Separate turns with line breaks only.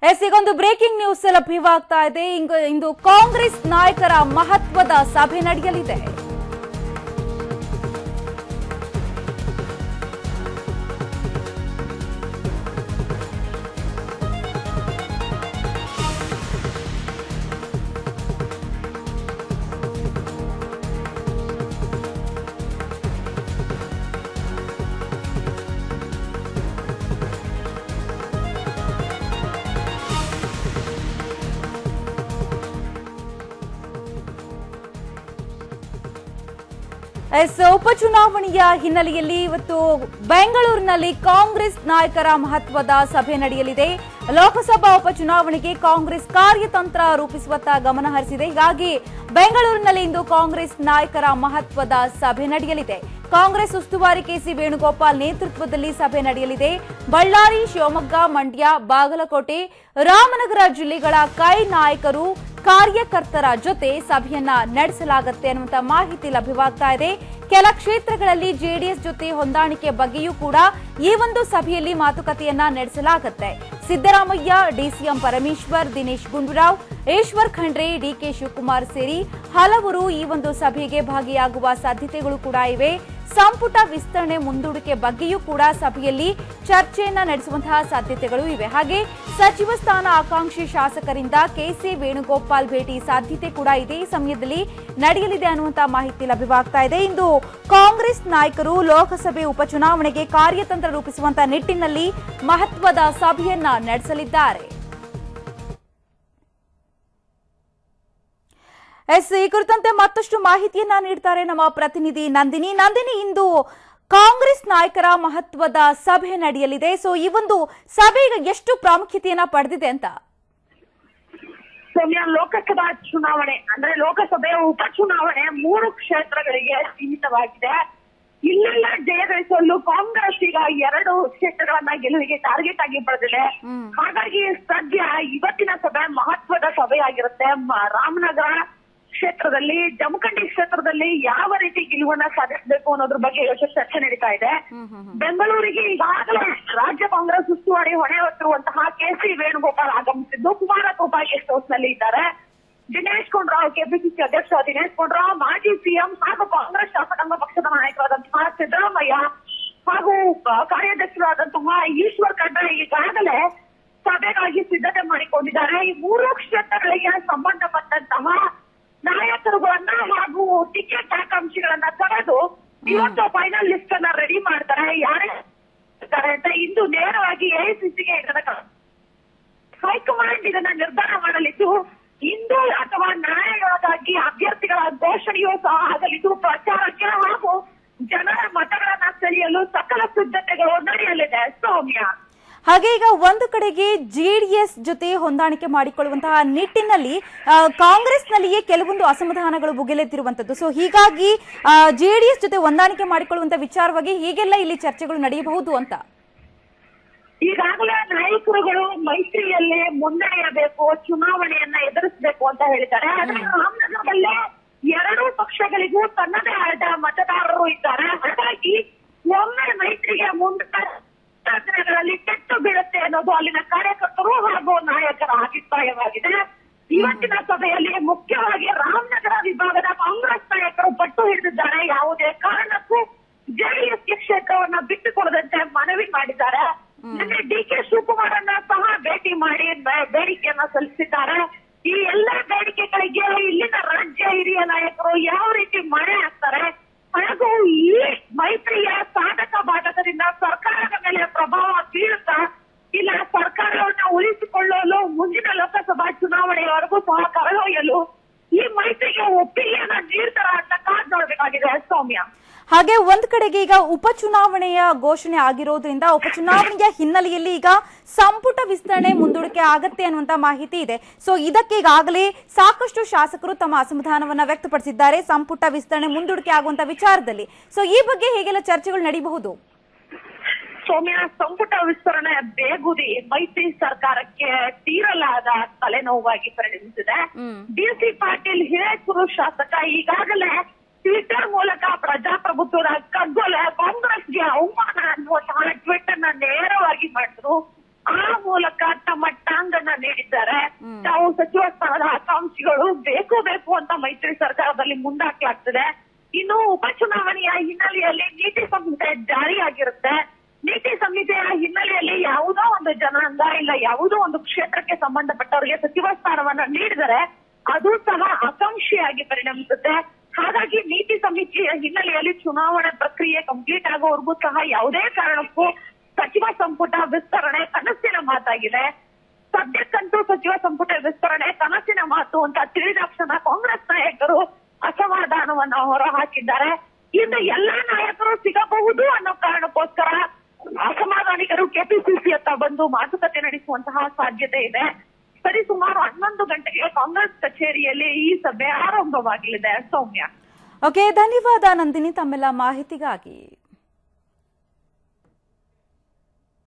S ಈಗೊಂದು breaking news ಲಭ್ಯವಾಗ್ತಾ ಇದೆ ಇಂದು- ಇಂದು ಕಾಂಗ್ರೆಸ್ ನಾಯಕರ ಮಹತ್ವದ ಸಭೆ ನಡೆಯಲಿದೆ ಎಸ್ ಉಪಚುನಾವಣೆಯ ಹಿನ್ನೆಲೆಯಲ್ಲಿ ಇವತ್ತು ಬೆಂಗಳೂರಿನಲ್ಲಿ ಕಾಂಗ್ರೆಸ್ ನಾಯಕರ ಮಹತ್ವದ ಸಭೆ ನಡೆಯಲಿದೆ ಲೋಕಸಭಾ ಉಪಚುನಾವಣೆಗೆ ಕಾಂಗ್ರೆಸ್ ಕಾರ್ಯತಂತ್ರ ರೂಪಿಸುವತ್ತ ಗಮನ ಹರಿಸಿದೆ ಹೀಗಾಗಿ ಬೆಂಗಳೂರಿನಲ್ಲಿ ಇಂದು ಕಾಂಗ್ರೆಸ್ ನಾಯಕರ ಮಹತ್ವದ ಸಭೆ ನಡೆಯಲಿದೆ ಕಾಂಗ್ರೆಸ್ ಉಸ್ತುವಾರಿ ಕೆಸಿ ವೇಣುಗೋಪಾಲ್ ನೇತೃತ್ವದಲ್ಲಿ ಸಭೆ ನಡೆಯಲಿದೆ ಬಳ್ಳಾರಿ ಶಿವಮೊಗ್ಗ ಮಂಡ್ಯ ಬಾಗಲಕೋಟೆ ರಾಮನಗರ ಜಿಲ್ಲೆಗಳ ಕೈ ನಾಯಕರು ಕಾರ್ಯಕರ್ತರ ಜೊತೆ ಸಭೆಯನ್ನ ನಡೆಸಲಾಗುತ್ತೆ ಅನ್ನುವಂತ ಮಾಹಿತಿ ಲಭ್ಯವಾಗ್ತಾ ಇದೆ ಕೆಲ ಕ್ಷೇತ್ರಗಳಲ್ಲಿ ಜೆಡಿಎಸ್ ಜೊತೆ ಹೊಂದಾಣಿಕೆ ಬಗ್ಗೆಯೂ ಕೂಡ ಈ ಒಂದು ಸಭೆಯಲ್ಲಿ ಮಾತುಕತೆಯನ್ನ ನಡೆಸಲಾಗುತ್ತೆ ಸಿದ್ದರಾಮಯ್ಯ ಡಿಸಿಎಂ ಪರಮೇಶ್ವರ್ ದಿನೇಶ್ ಗುಂಡೂರಾವ್ ಈಶ್ವರ್ ಖಂಡ್ರೆ ಡಿಕೆ ಶಿವಕುಮಾರ್ ಸೇರಿ ಹಲವರು ಈ ಒಂದು ಸಭೆಗೆ ಭಾಗಿಯಾಗುವ ಸಾಧ್ಯತೆಗಳು ಕೂಡ ಇವೆ ಸಂಪುಟ ವಿಸ್ತರಣೆ ಮುಂದೂಡಿಕೆ ಬಗ್ಗೆಯೂ ಕೂಡ ಸಭೆಯಲ್ಲಿ ಚರ್ಚೆಯನ್ನ ನಡೆಸುವಂತಹ ಸಾಧ್ಯತೆಗಳು ಇವೆ ಹಾಗೆ ಸಚಿವ ಸ್ಥಾನ ಆಕಾಂಕ್ಷಿ ಶಾಸಕರಿಂದ ಕೆಸಿ ವೇಣುಗೋಪಾಲ್ ಭೇಟಿ ಸಾಧ್ಯತೆ ಕೂಡ ಇದೆ ಈ ಸಮಯದಲ್ಲಿ ನಡೆಯಲಿದೆ ಅನ್ನುವಂತಹ ಮಾಹಿತಿ ಲಭ್ಯವಾಗ್ತಾ ಇದೆ ಇಂದು ಕಾಂಗ್ರೆಸ್ ನಾಯಕರು ಲೋಕಸಭೆ ಉಪಚುನಾವಣೆಗೆ ಕಾರ್ಯತಂತ್ರ ರೂಪಿಸುವಂತಹ ನಿಟ್ಟಿನಲ್ಲಿ ಮಹತ್ವದ ಸಭೆಯನ್ನ ನಡೆಸಲಿದ್ದಾರೆ ಎಸ್ ಈ ಕುರಿತಂತೆ ಮತ್ತಷ್ಟು ಮಾಹಿತಿಯನ್ನ ನೀಡ್ತಾರೆ ನಮ್ಮ ಪ್ರತಿನಿಧಿ ನಂದಿನಿ ನಂದಿನಿ ಇಂದು ಕಾಂಗ್ರೆಸ್ ನಾಯಕರ ಮಹತ್ವದ ಸಭೆ ನಡೆಯಲಿದೆ ಸೊ ಈ ಒಂದು ಸಭೆ ಈಗ ಎಷ್ಟು ಪ್ರಾಮುಖ್ಯತೆಯನ್ನ ಪಡೆದಿದೆ ಅಂತ
ಸೌಮ್ಯ ಲೋಕಸಭಾ ಚುನಾವಣೆ ಅಂದ್ರೆ ಲೋಕಸಭೆಯ ಉಪಚುನಾವಣೆ ಮೂರು ಕ್ಷೇತ್ರಗಳಿಗೆ ಸೀಮಿತವಾಗಿದೆ ಇಲ್ಲೆಲ್ಲ ಜಯಗಳಿಸಲು ಕಾಂಗ್ರೆಸ್ ಈಗ ಎರಡು ಕ್ಷೇತ್ರಗಳನ್ನ ಗೆಲುವಿಗೆ ಟಾರ್ಗೆಟ್ ಆಗಿ ಪಡೆದಿದೆ ಹಾಗಾಗಿ ಸದ್ಯ ಇವತ್ತಿನ ಸಭೆ ಮಹತ್ವದ ಸಭೆಯಾಗಿರುತ್ತೆ ಮ- ರಾಮನಗರ ಕ್ಷೇತ್ರದಲ್ಲಿ ಜಮಖಂಡಿ ಕ್ಷೇತ್ರದಲ್ಲಿ ಯಾವ ರೀತಿ ಗೆಲುವನ್ನ ಸಾಧಿಸಬೇಕು ಅನ್ನೋದ್ರ ಬಗ್ಗೆ ಯೋಚನೆ ಚರ್ಚೆ ನಡೀತಾ ಇದೆ ಬೆಂಗಳೂರಿಗೆ ಈಗಾಗಲೇ ರಾಜ್ಯ ಕಾಂಗ್ರೆಸ್ ಉಸ್ತುವಾರಿ ಹೊಣೆ ಹೊತ್ತಿರುವಂತಹ ಕೆ ಸಿ ವೇಣುಗೋಪಾಲ್ ಆಗಮಿಸಿದ್ದು ಕುಮಾರಕೃಪಾ ಗೆಸ್ಟ್ ಹೌಸ್ ನಲ್ಲಿ ಇದ್ದಾರೆ ದಿನೇಶ್ ಗುಂಡೂರಾವ್ ಕೆಪಿಸಿಸಿ ಅಧ್ಯಕ್ಷ ದಿನೇಶ್ ಗುಂಡೂರಾವ್ ಮಾಜಿ ಸಿಎಂ ಹಾಗೂ ಕಾಂಗ್ರೆಸ್ ಶಾಸಕಾಂಗ ಪಕ್ಷದ ನಾಯಕರಾದಂತಹ ಸಿದ್ದರಾಮಯ್ಯ ಹಾಗೂ ಆ, ಕಾರ್ಯಾಧ್ಯಕ್ಷರಾದಂತಹ ಈಶ್ವರ್ ಖಂಡ್ರೆ ಈಗಾಗಲೇ ಸಭೆಗಾಗಿ ಸಿದ್ಧತೆ ಮಾಡಿಕೊಂಡಿದ್ದಾರೆ ಈ ಮೂರು ಕ್ಷೇತ್ರಗಳಿಗೆ ಸಂಬಂಧಪಟ್ಟಂತಹ ನಾಯಕರುಗಳನ್ನ ಹಾಗೂ ಟಿಕೆಟ್ ಆಕಾಂಕ್ಷಿಗಳನ್ನ ಕರೆದು ಇವತ್ತು ಫೈನಲ್ ಲಿಸ್ಟ್ ಅನ್ನ ರೆಡಿ ಮಾಡ್ತಾರೆ ಯಾರೇ ಇರ್ತಾರೆ ಅಂತ ಇಂದು ನೇರವಾಗಿ ಎಐಸಿಸಿಗೆ ಇದನ್ನ ಕ- ಹೈಕಮಾಂಡ್ ಇದನ್ನ ನಿರ್ಧಾರ ಮಾಡಲಿದ್ದು ಇಂದು ಅಥವಾ ನಾಳೆಯೊಳಗಾಗಿ ಅಭ್ಯರ್ಥಿಗಳ ಘೋಷಣೆಯೂ ಸಹ ಆಗಲಿದ್ದು ಪ್ರಚಾರಕ್ಕೆ ಹಾಗೂ ಜನರ ಮತಗಳನ್ನ ಸೆಳೆಯಲು ಸಕಲ ಸಿದ್ಧತೆಗಳು ನಡೆಯಲಿದೆ ಸೌಮ್ಯ
ಹಾಗೆ ಈಗ ಒಂದು ಕಡೆಗೆ ಜೆಡಿಎಸ್ ಜೊತೆ ಹೊಂದಾಣಿಕೆ ಮಾಡಿಕೊಳ್ಳುವಂತಹ ನಿಟ್ಟಿನಲ್ಲಿ ಆ, ಕಾಂಗ್ರೆಸ್ನಲ್ಲಿಯೇ ಕೆಲವೊಂದು ಅಸಮಾಧಾನಗಳು ಭುಗಿಲೆದ್ದಿರುವಂತದ್ದು ಸೊ ಹೀಗಾಗಿ ಜೆಡಿಎಸ್ ಜೊತೆ ಹೊಂದಾಣಿಕೆ ಮಾಡಿಕೊಳ್ಳುವಂತ ವಿಚಾರವಾಗಿ ಹೀಗೆಲ್ಲ ಇಲ್ಲಿ ಚರ್ಚೆಗಳು ನಡೆಯಬಹುದು ಅಂತ
ಈಗಾಗಲೇ ನಾಯಕರುಗಳು ಮೈತ್ರಿಯಲ್ಲಿ ಮುನ್ನಡೆಯಬೇಕು ಚುನಾವಣೆಯನ್ನ ಎದುರಿಸಬೇಕು ಅಂತ ಹೇಳಿದ್ದಾರೆ ಆದ್ರೆ ರಾಮನಗರದಲ್ಲೇ ಎರಡೂ ಪಕ್ಷಗಳಿಗೂ ತನ್ನದೇ ಆದ ಮತದಾರರು ಇದ್ದಾರೆ ಹಾಗಾಗಿ ಒಮ್ಮೆ ಮೈತ್ರಿಗೆ ಮುಂದಿನಗಳಲ್ಲಿ ಕೆಟ್ಟು ಬೀಳುತ್ತೆ ಅನ್ನೋದು ಅಲ್ಲಿನ ಕಾರ್ಯಕರ್ತರು ಹಾಗೂ ನಾಯಕರ ಅಭಿಪ್ರಾಯವಾಗಿದೆ ಇವತ್ತಿನ ಸಭೆಯಲ್ಲಿ ಮುಖ್ಯವಾಗಿ ರಾಮನಗರ ವಿಭಾಗದ ಕಾಂಗ್ರೆಸ್ ನಾಯಕರು ಪಟ್ಟು ಹಿಡಿದಿದ್ದಾರೆ ಯಾವುದೇ ಕಾರಣಕ್ಕೂ ಜೆಡಿಎಸ್ಗೆ ಕ್ಷೇತ್ರವನ್ನ ಬಿಟ್ಟುಕೊಡದಂತೆ ಮನವಿ ಮಾಡಿದ್ದಾರೆ ನಿನ್ನೆ ಡಿ ಕೆ ಶಿವಕುಮಾರ್ ಅನ್ನ ಸಹ ಭೇಟಿ ಮಾಡಿ ಬೇ- ಬೇಡಿಕೆಯನ್ನ ಸಲ್ಲಿಸಿದ್ದಾರೆ ಈ ಎಲ್ಲ ಬೇಡಿಕೆಗಳಿಗೆ ಇಲ್ಲಿನ ರಾಜ್ಯ ಹಿರಿಯ ನಾಯಕರು ಯಾವ ರೀತಿ ಮಣೆ ಹಾಕ್ತಾರೆ ಹಾಗೂ ಈ ಮೈತ್ರಿಯ ಸಾಧಕ ಬಾಧಕದಿಂದ ಸರ್ಕಾರದ ಮೇಲೆ ಪ್ರಭಾವ ಬೀರುತ್ತಾ ಇಲ್ಲ ಸರ್ಕಾರವನ್ನ ಉಳಿಸಿಕೊಳ್ಳಲು ಮುಂದಿನ ಲೋಕಸಭಾ ಚುನಾವಣೆಯವರೆಗೂ ಸಹ ಕರೆದೊಯ್ಯಲು ಈ ಮೈತ್ರಿಗೆ ಒಪ್ಪಿಗೆಯನ್ನ ನೀಡ್ತಾರ ಅಂತ ಕಾದ್ ನೋಡ್ಬೇಕಾಗಿದೆ ಸೌಮ್ಯ
ಹಾಗೆ ಒಂದ್ ಕಡೆಗೆ ಈಗ ಉಪಚುನಾವಣೆಯ ಘೋಷಣೆ ಆಗಿರೋದ್ರಿಂದ ಉಪಚುನಾವಣೆಯ ಹಿನ್ನೆಲೆಯಲ್ಲಿ ಈಗ ಸಂಪುಟ ವಿಸ್ತರಣೆ ಮುಂದೂಡಿಕೆ ಆಗತ್ತೆ ಅನ್ನುವಂತ ಮಾಹಿತಿ ಇದೆ ಸೊ ಇದಕ್ಕೆ ಈಗಾಗಲೇ ಸಾಕಷ್ಟು ಶಾಸಕರು ತಮ್ಮ ಅಸಮಾಧಾನವನ್ನ ವ್ಯಕ್ತಪಡಿಸಿದ್ದಾರೆ ಸಂಪುಟ ವಿಸ್ತರಣೆ ಮುಂದೂಡಿಕೆ ಆಗುವಂತ ವಿಚಾರದಲ್ಲಿ ಸೊ ಈ ಬಗ್ಗೆ ಹೇಗೆಲ್ಲ ಚರ್ಚೆಗಳು ನಡೀಬಹುದು
ಸೌಮ್ಯ ಸಂಪುಟ ವಿಸ್ತರಣೆ ಬೇಗುದಿ ಮೈತ್ರಿ ಸರ್ಕಾರಕ್ಕೆ ತೀರಲಾದ ತಲೆನೋವಾಗಿ ಪರಿಣಮಿಸಿದೆ ಡಿಸಿ ಪಾಟೀಲ್ ಹಿರೇಕೂರು ಶಾಸಕ ಈಗಾಗಲೇ ಟ್ವಿಟರ್ ಮೂಲಕ ಪ್ರಜಾಪ್ರಭುತ್ವದ ಕಗ್ಗೊಲೆ ಕಾಂಗ್ರೆಸ್ಗೆ ಅವಮಾನ ಅನ್ನುವಂತಹ ಟ್ವೀಟ್ ಅನ್ನ ನೇರವಾಗಿ ಮಾಡಿದ್ರು ಆ ಮೂಲಕ ತಮ್ಮ ಟಾಂಗ್ ಅನ್ನ ಸಚಿವ ಸ್ಥಾನದ ಆಕಾಂಕ್ಷಿಗಳು ಬೇಕು ಬೇಕು ಅಂತ ಮೈತ್ರಿ ಸರ್ಕಾರದಲ್ಲಿ ಮುಂದಾಕ್ಲಾಗ್ತದೆ ಇನ್ನು ಉಪಚುನಾವಣೆಯ ಹಿನ್ನೆಲೆಯಲ್ಲಿ ನೀತಿ ಸಂಹಿತೆ ಜಾರಿಯಾಗಿರುತ್ತೆ ನೀತಿ ಸಂಹಿತೆಯ ಹಿನ್ನೆಲೆಯಲ್ಲಿ ಯಾವುದೋ ಒಂದು ಜನಾಂಗ ಇಲ್ಲ ಯಾವುದೋ ಒಂದು ಕ್ಷೇತ್ರಕ್ಕೆ ಸಂಬಂಧಪಟ್ಟವರಿಗೆ ಸಚಿವ ಸ್ಥಾನವನ್ನ ನೀಡಿದರೆ ಅದು ಸಹ ಆಕಾಂಕ್ಷಿಯಾಗಿ ಪರಿಣಮಿಸುತ್ತೆ ಹಾಗಾಗಿ ನೀತಿ ಸಂಹಿತೆಯ ಹಿನ್ನೆಲೆಯಲ್ಲಿ ಚುನಾವಣೆ ಪ್ರಕ್ರಿಯೆ ಕಂಪ್ಲೀಟ್ ಆಗೋವರೆಗೂ ಸಹ ಯಾವುದೇ ಕಾರಣಕ್ಕೂ ಸಚಿವ ಸಂಪುಟ ವಿಸ್ತರಣೆ ಕನಸಿನ ಮಾತಾಗಿದೆ ಸದ್ಯಕ್ಕಂತೂ ಸಚಿವ ಸಂಪುಟ ವಿಸ್ತರಣೆ ಕನಸಿನ ಮಾತು ಅಂತ ತಿಳಿದಾಕ್ಷಣ ಕಾಂಗ್ರೆಸ್ ನಾಯಕರು ಅಸಮಾಧಾನವನ್ನ ಹೊರಹಾಕಿದ್ದಾರೆ ಇನ್ನು ಎಲ್ಲಾ ನಾಯಕರು ಸಿಗಬಹುದು ಅನ್ನೋ ಕಾರಣಕ್ಕೋಸ್ಕರ ಅಸಮಾಧಾನಿಕರು ಕೆಪಿಸಿಸಿ ಹತ್ತ ಬಂದು ಮಾತುಕತೆ ನಡೆಸುವಂತಹ ಸಾಧ್ಯತೆ ಇದೆ ಸರಿ ಸುಮಾರು ಹನ್ನೊಂದು ಗಂಟೆಗೆ ಕಾಂಗ್ರೆಸ್ ಕಚೇರಿಯಲ್ಲಿ ಈ ಸಭೆ ಆರಂಭವಾಗಲಿದೆ ಸೌಮ್ಯ
ಓಕೆ ಧನ್ಯವಾದ ನಂದಿನಿ ತಮ್ಮೆಲ್ಲ ಮಾಹಿತಿಗಾಗಿ